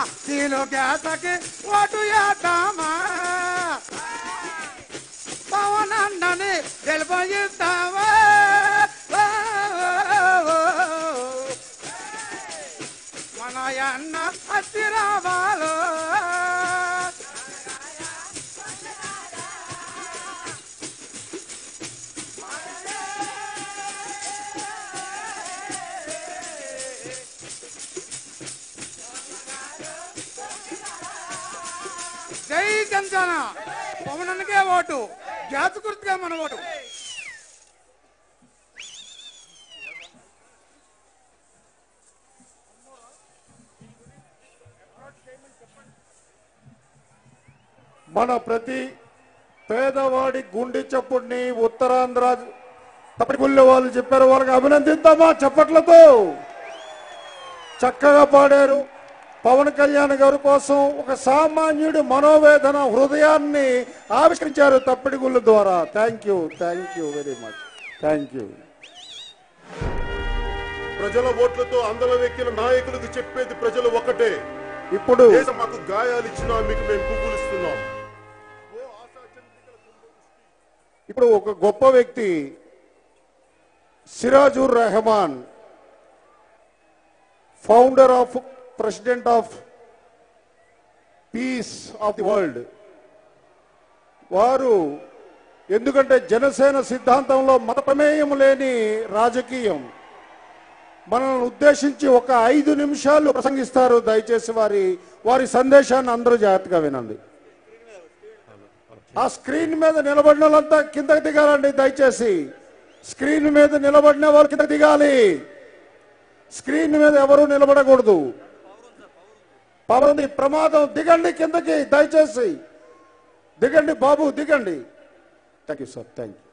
తీను కేతకి vote వేద్దామా పవనన్నని గెలిపిస్తావా మన అన్న అచ్చిరాబాలు జై జనసేన పవనన్నకే ఓటు జాతి గుర్తుగా మన ఓటు మన ప్రతి పేదవాడి గుండె చప్పుడిని ఉత్తరాంధ్ర తప్పటిపుల్లి వాళ్ళు చెప్పారు వాళ్ళకి అభినందిద్దామా చప్పట్లతో చక్కగా పాడారు పవన్ కళ్యాణ్ గారి కోసం ఒక సామాన్యుడి మనోవేదన హృదయాన్ని ఆవిష్కరించారు తప్పిడిగుళ్ళ ద్వారా thank you thank you very much thank you ప్రజల ఓట్లతో అందలం ఎక్కిన నాయకులకు చెప్పేది ప్రజలు ఒకటే ఇప్పుడు దేశం మాకు గాయాలు ఇచ్చినా మీకు మేము పువ్వులు ఇస్తున్నాం ఇప్పుడు ఒక గొప్ప వ్యక్తి Sirajur Rehman founder of president of peace of the world వారు ఎందుకంటే జనసేన సిద్ధాంతంలో మత ప్రమేయం లేని రాజకీయం మనల్ని ఉద్దేశించి ఒక ఐదు నిమిషాలు ప్రసంగిస్తారు దయచేసి వారి వారి సందేశాన్ని అందరూ జాగ్రత్తగా వినండి ఆ స్క్రీన్ మీద నిలబడిన వాళ్ళంతా కిందకి దిగాలండి దయచేసి స్క్రీన్ మీద నిలబడిన వాళ్ళు కిందకి దిగాలి స్క్రీన్ మీద ఎవరు నిలబడకూడదు పవర్ ఉంది ప్రమాదం దిగండి కిందకి దయచేసి దిగండి బాబు దిగండి thank you sir thank you